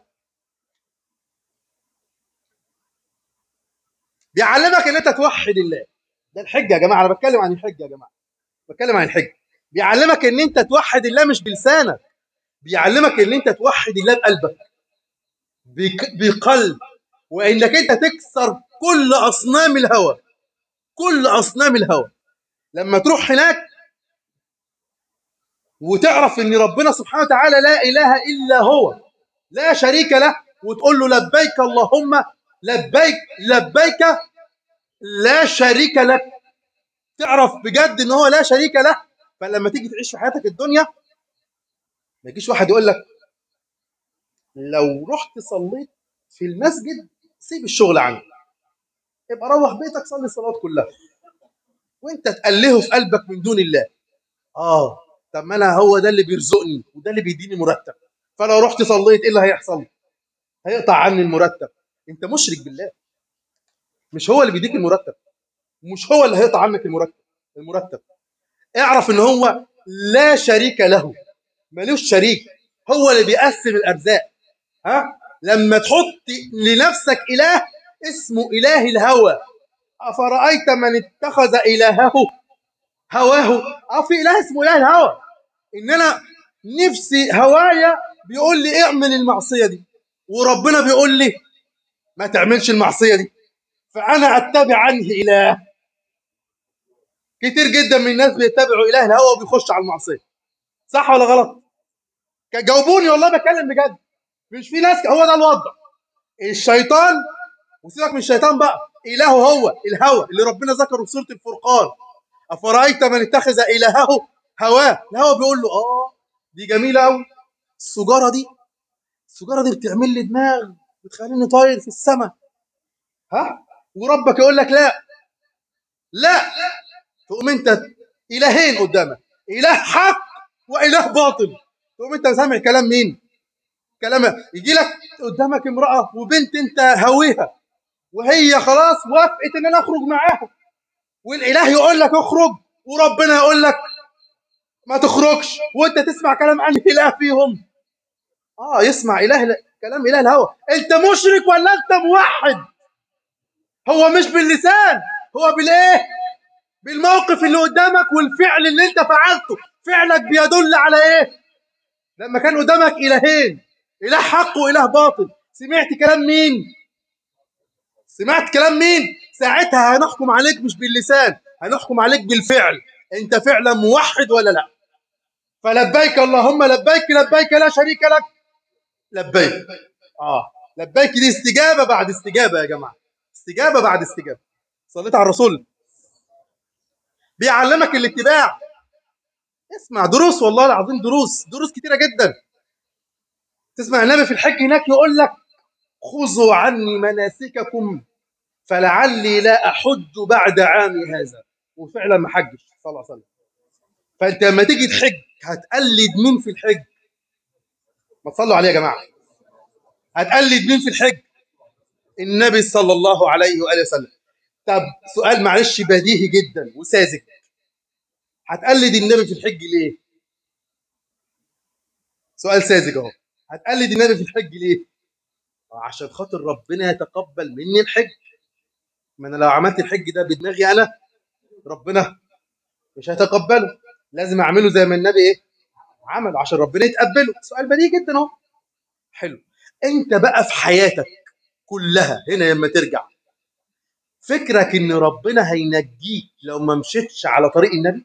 بيعلمك ان انت توحد الله ده الحجه يا جماعه انا بتكلم عن الحجه يا جماعه بتكلم عن الحج بيعلمك ان انت توحد الله مش بلسانك بيعلمك ان انت توحد الله بقلبك بك- بقلب وانك انت تكسر كل اصنام الهوى كل اصنام الهوى لما تروح هناك وتعرف ان ربنا سبحانه وتعالى لا اله الا هو لا شريك له وتقول له لبيك اللهم لبيك لبيك لا شريك لك تعرف بجد ان هو لا شريك له فلما تيجي تعيش في حياتك الدنيا ما يجيش واحد يقول لك لو رحت صليت في المسجد سيب الشغل عنك ابقى روح بيتك صلي الصلوات كلها وانت تألهه في قلبك من دون الله اه طب ما انا هو ده اللي بيرزقني وده اللي بيديني مرتب فلو رحت صليت ايه اللي هيحصل لي؟ هيقطع عني المرتب انت مشرك بالله مش هو اللي بيديك المرتب مش هو اللي هيقطع عنك المرتب المرتب اعرف ان هو لا شريك له ملوش شريك هو اللي بيقسم الارزاق ها لما تحط لنفسك اله اسمه اله الهوى افرايت من اتخذ الهه هواه اه في اله اسمه اله الهوى ان انا نفسي هوايا بيقول لي اعمل المعصيه دي وربنا بيقول لي ما تعملش المعصيه دي فانا اتبع عنه اله كتير جدا من الناس بيتبعوا اله الهوى وبيخش على المعصيه صح ولا غلط جاوبوني والله بتكلم بجد مش في ناس هو ده الوضع الشيطان وسيبك من الشيطان بقى الهه هو الهوى اللي ربنا ذكره في سوره الفرقان افرايت من اتخذ الهه هواه الهوى بيقول له اه دي جميله قوي السجاره دي السجاره دي بتعمل لي دماغ بتخليني طاير في السماء ها وربك يقول لك لا لا تقوم انت الهين قدامك اله حق واله باطل تقوم انت سامع كلام مين كلام يجي لك قدامك امراه وبنت انت هاويها وهي خلاص وافقت ان انا اخرج معاها والاله يقول لك اخرج وربنا يقول لك ما تخرجش وانت تسمع كلام عن اله فيهم اه يسمع اله ل... كلام اله الهوى انت مشرك ولا انت موحد هو مش باللسان هو بالايه بالموقف اللي قدامك والفعل اللي انت فعلته فعلك بيدل على ايه لما كان قدامك الهين اله حق واله باطل سمعت كلام مين سمعت كلام مين ساعتها هنحكم عليك مش باللسان هنحكم عليك بالفعل انت فعلا موحد ولا لا فلبيك اللهم لبيك لبيك لا شريك لك لبيك اه لبيك دي استجابه بعد استجابه يا جماعه استجابه بعد استجابه صليت على الرسول بيعلمك الاتباع اسمع دروس والله العظيم دروس دروس كتيره جدا تسمع النبي في الحج هناك يقول لك خذوا عني مناسككم فلعلي لا احج بعد عامي هذا وفعلا ما حجش صلى الله عليه وسلم فانت لما تيجي تحج هتقلد مين في الحج ما تصلوا عليه يا جماعه هتقلد مين في الحج النبي صلى الله عليه واله وسلم طب سؤال معلش بديهي جدا وساذج هتقلد النبي في الحج ليه سؤال ساذج اهو هتقلد النبي في الحج ليه عشان خاطر ربنا يتقبل مني الحج ما انا لو عملت الحج ده بدماغي انا ربنا مش هيتقبله لازم اعمله زي ما النبي ايه عمل عشان ربنا يتقبله سؤال بديهي جدا اهو حلو انت بقى في حياتك كلها هنا لما ترجع فكرك ان ربنا هينجيك لو ما مشيتش على طريق النبي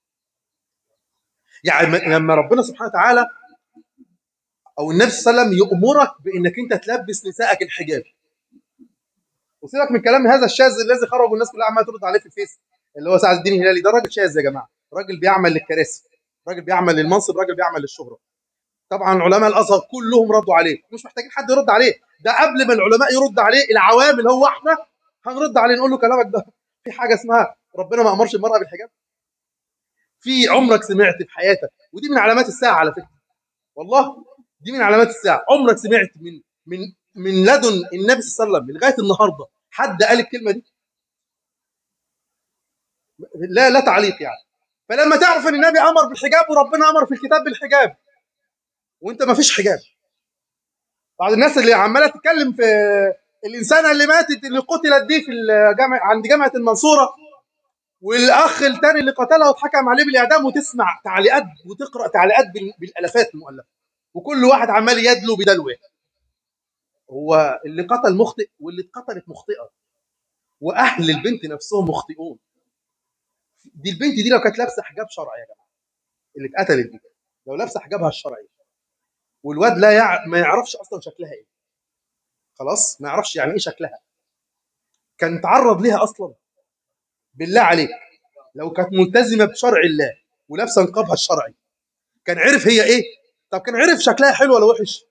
يعني م- لما ربنا سبحانه وتعالى او النبي صلى الله عليه وسلم يامرك بانك انت تلبس نسائك الحجاب وسيبك من كلام هذا الشاذ الذي خرج والناس كلها عماله ترد عليه في الفيس اللي هو سعد الدين الهلالي ده راجل شاذ يا جماعه راجل بيعمل للكراسي راجل بيعمل للمنصب راجل بيعمل للشهره طبعا علماء الازهر كلهم ردوا عليه مش محتاجين حد يرد عليه ده قبل ما العلماء يرد عليه العوام اللي هو احنا هنرد عليه نقول له كلامك ده في حاجه اسمها ربنا ما امرش المراه بالحجاب في عمرك سمعت في حياتك ودي من علامات الساعه على فكره والله دي من علامات الساعه عمرك سمعت من من من لدن النبي صلى الله عليه وسلم لغايه النهارده حد قال الكلمه دي لا لا تعليق يعني فلما تعرف ان النبي امر بالحجاب وربنا امر في الكتاب بالحجاب وانت ما فيش حجاب بعض الناس اللي عماله تتكلم في الانسانه اللي ماتت اللي قتلت دي في الجامع عند جامعه المنصوره والاخ الثاني اللي قتلها واتحكم عليه بالاعدام وتسمع تعليقات وتقرا تعليقات بال- بالالافات المؤلفه وكل واحد عمال يدلو بدلوه هو اللي قتل مخطئ واللي اتقتلت مخطئه واهل البنت نفسهم مخطئون دي البنت دي لو كانت لابسه حجاب شرعي يا جماعه اللي اتقتلت دي لو لابسه حجابها الشرعي والواد لا يع... ما يعرفش اصلا شكلها ايه خلاص ما يعرفش يعني ايه شكلها كان تعرض ليها اصلا بالله عليك لو كانت ملتزمه بشرع الله ولابسه نقابها الشرعي كان عرف هي ايه طب كان عرف شكلها حلو ولا وحش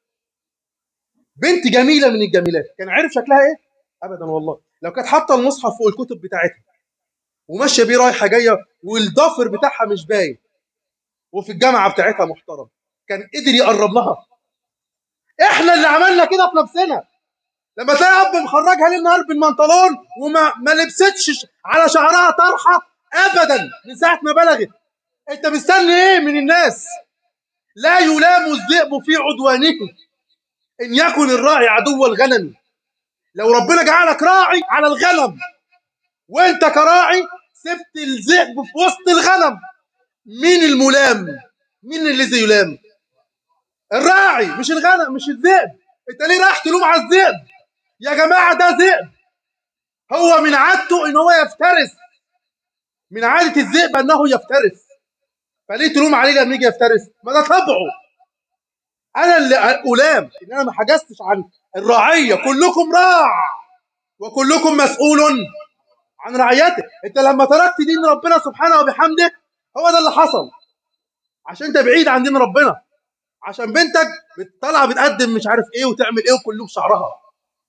بنت جميله من الجميلات كان عرف شكلها ايه ابدا والله لو كانت حاطه المصحف فوق الكتب بتاعتها وماشيه بيه رايحه جايه والضفر بتاعها مش باين وفي الجامعه بتاعتها محترم كان قدر يقرب لها احنا اللي عملنا كده في نفسنا لما تلاقي اب مخرجها ليل نهار بالمنطلون وما ما لبستش ش- على شعرها طرحه ابدا من ساعه ما بلغت انت مستني ايه من الناس لا يلام الذئب في عدوانه ان يكن الراعي عدو الغنم لو ربنا جعلك راعي على الغنم وانت كراعي سبت الذئب في وسط الغنم مين الملام مين الذي يلام الراعي مش الغنم مش الذئب انت ليه رايح تلوم على الذئب يا جماعه ده ذئب هو من عادته ان هو يفترس من عاده الذئب انه يفترس فليه تلوم عليه لما يجي يفترس ما ده طبعه انا اللي الام ان انا ما حجزتش عن الرعيه كلكم راع وكلكم مسؤول عن رعيته انت لما تركت دين ربنا سبحانه وبحمده هو ده اللي حصل عشان انت بعيد عن دين ربنا عشان بنتك طالعه بتقدم مش عارف ايه وتعمل ايه وكله بشعرها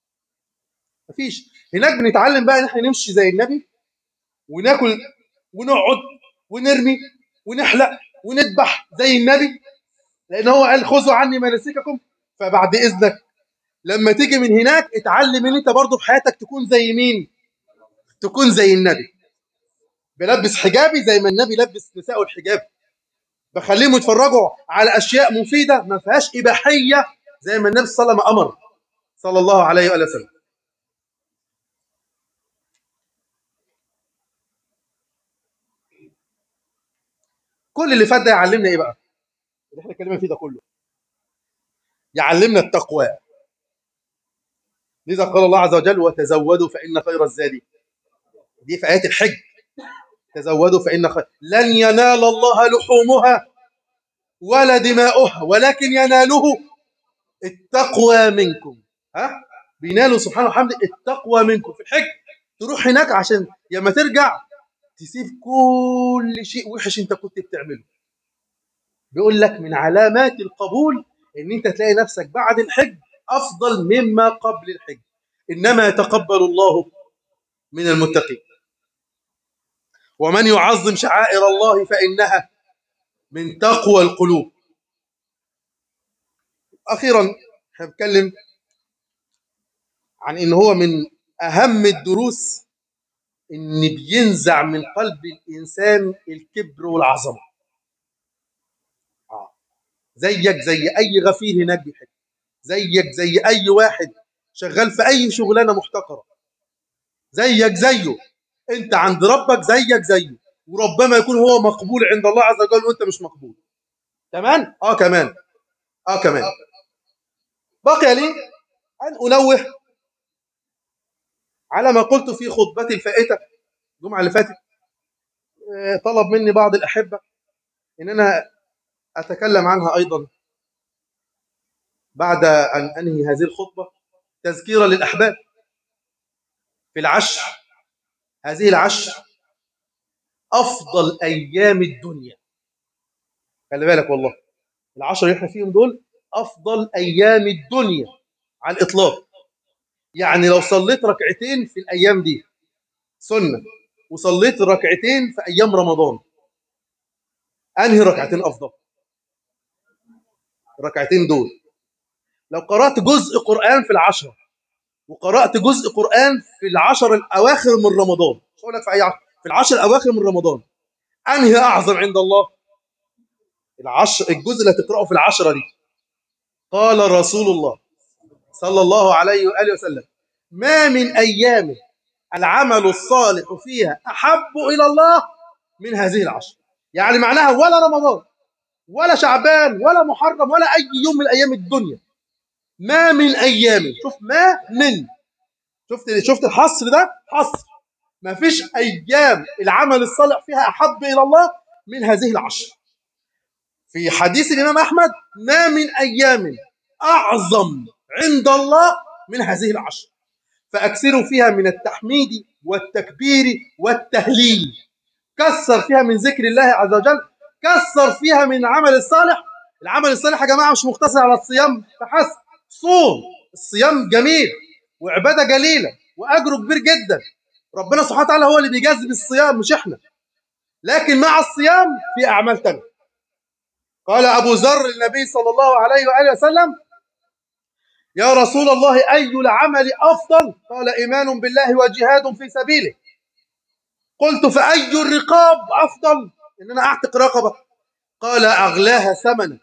مفيش هناك بنتعلم بقى ان احنا نمشي زي النبي وناكل ونقعد ونرمي ونحلق ونذبح زي النبي لان هو قال خذوا عني مناسككم فبعد اذنك لما تيجي من هناك اتعلم ان انت برضه في حياتك تكون زي مين تكون زي النبي بلبس حجابي زي ما النبي لبس نساءه الحجاب بخليهم يتفرجوا على اشياء مفيده ما فيهاش اباحيه زي ما النبي صلى الله عليه وسلم امر صلى الله عليه واله وسلم كل اللي فات ده يعلمنا ايه بقى اللي احنا اتكلمنا فيه ده كله يعلمنا التقوى لذا قال الله عز وجل وتزودوا فإن خير الزاد دي في آيات الحج تزودوا فإن خير لن ينال الله لحومها ولا دماؤها ولكن يناله التقوى منكم ها بينالوا سبحانه وحمده التقوى منكم في الحج تروح هناك عشان لما ترجع تسيب كل شيء وحش انت كنت بتعمله بيقول لك من علامات القبول ان انت تلاقي نفسك بعد الحج افضل مما قبل الحج انما يتقبل الله من المتقين ومن يعظم شعائر الله فانها من تقوى القلوب اخيرا هنتكلم عن ان هو من اهم الدروس ان بينزع من قلب الانسان الكبر والعظمه آه. زيك زي اي غفير هناك بيحب زيك زي اي واحد شغال في اي شغلانه محتقره زيك زيه انت عند ربك زيك زيه وربما يكون هو مقبول عند الله عز وجل وانت مش مقبول كمان اه كمان اه كمان بقي لي ان انوه على ما قلت في خطبتي الفائته الجمعه اللي فاتت آه، طلب مني بعض الاحبه ان انا اتكلم عنها ايضا بعد ان انهي هذه الخطبه تذكيرا للاحباب في العشر هذه العشر افضل ايام الدنيا خلي بالك والله العشر اللي احنا فيهم دول افضل ايام الدنيا على الاطلاق يعني لو صليت ركعتين في الايام دي سنه وصليت ركعتين في ايام رمضان انهي ركعتين افضل الركعتين دول لو قرات جزء قران في العشره وقرات جزء قران في العشر الاواخر من رمضان مش هقول لك في اي عشر في العشر الاواخر من رمضان انهي اعظم عند الله العشر الجزء اللي هتقراه في العشره دي قال رسول الله صلى الله عليه واله وسلم ما من ايام العمل الصالح فيها احب الى الله من هذه العشر يعني معناها ولا رمضان ولا شعبان ولا محرم ولا اي يوم من ايام الدنيا ما من ايام شوف ما من شفت شفت الحصر ده حصر ما فيش ايام العمل الصالح فيها احب الى الله من هذه العشر في حديث الامام احمد ما من ايام اعظم عند الله من هذه العشر فاكثروا فيها من التحميد والتكبير والتهليل كسر فيها من ذكر الله عز وجل كسر فيها من العمل الصالح العمل الصالح يا جماعه مش مقتصر على الصيام فحسب صوم الصيام جميل وعباده جليله واجره كبير جدا ربنا سبحانه وتعالى هو اللي بيجازي بالصيام مش احنا لكن مع الصيام في اعمال تانية قال ابو ذر للنبي صلى الله عليه واله وسلم يا رسول الله اي العمل افضل قال ايمان بالله وجهاد في سبيله قلت فاي الرقاب افضل ان انا اعتق رقبه قال اغلاها ثمنا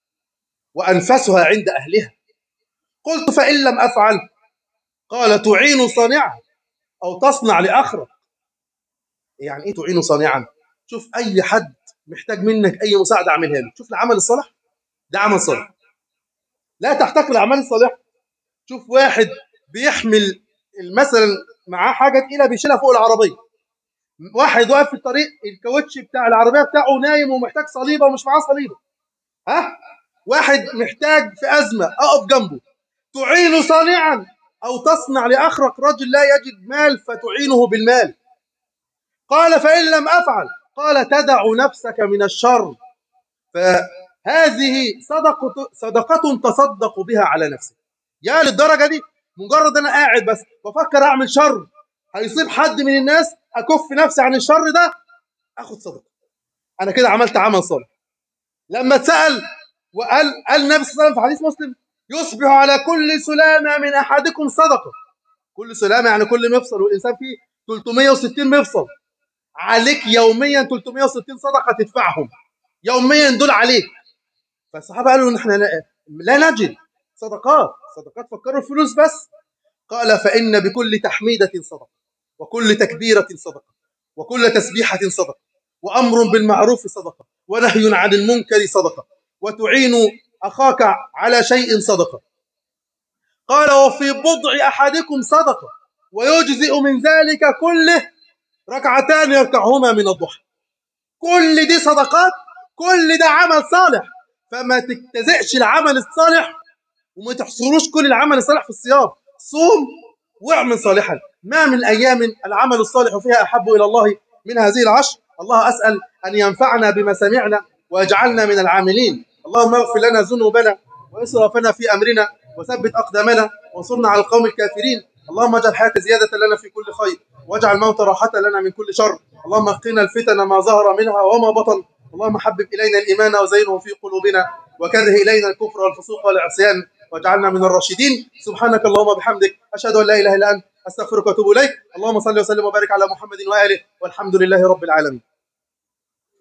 وانفسها عند اهلها قلت فان لم افعل قال تعين صانعها او تصنع لاخرك يعني ايه تعين صانعا شوف اي حد محتاج منك اي مساعده اعملها له شوف العمل الصالح ده عمل صالح لا تحتقر الاعمال الصالحه شوف واحد بيحمل مثلا معاه حاجه تقيله بيشيلها فوق العربيه واحد واقف في الطريق الكاوتش بتاع العربيه بتاعه نايم ومحتاج صليبه ومش معاه صليبه ها واحد محتاج في ازمه اقف جنبه تعين صانعا او تصنع لاخرك رجل لا يجد مال فتعينه بالمال قال فان لم افعل قال تدع نفسك من الشر فهذه صدقه صدقه تصدق بها على نفسك يا للدرجه دي مجرد انا قاعد بس بفكر اعمل شر هيصيب حد من الناس اكف نفسي عن الشر ده اخد صدقه انا كده عملت عمل صالح لما اتسال وقال قال النبي صلى الله عليه وسلم في حديث مسلم يصبح على كل سلامة من أحدكم صدقة كل سلامة يعني كل مفصل والإنسان فيه 360 مفصل عليك يوميا 360 صدقة تدفعهم يوميا دول عليك فالصحابة قالوا نحن لا نجد صدقات صدقات فكروا الفلوس بس قال فإن بكل تحميدة صدقة وكل تكبيرة صدقة وكل تسبيحة صدقة وأمر بالمعروف صدقة ونهي عن المنكر صدقة وتعين أخاك على شيء صدقة قال وفي بضع أحدكم صدقة ويجزئ من ذلك كله ركعتان يركعهما من الضحى كل دي صدقات كل ده عمل صالح فما تجتزئش العمل الصالح وما تحصروش كل العمل الصالح في الصيام صوم واعمل صالحا ما من أيام العمل الصالح فيها أحب إلى الله من هذه العشر الله أسأل أن ينفعنا بما سمعنا ويجعلنا من العاملين اللهم اغفر لنا ذنوبنا وإسرافنا في أمرنا وثبت أقدامنا وانصرنا على القوم الكافرين اللهم اجعل الحياة زيادة لنا في كل خير واجعل الموت راحة لنا من كل شر اللهم قنا الفتن ما ظهر منها وما بطن اللهم حبب إلينا الإيمان وزينه في قلوبنا وكره إلينا الكفر والفسوق والعصيان واجعلنا من الراشدين سبحانك اللهم وبحمدك أشهد أن لا إله إلا أنت أستغفرك وأتوب إليك اللهم صل وسلم وبارك على محمد وآله والحمد لله رب العالمين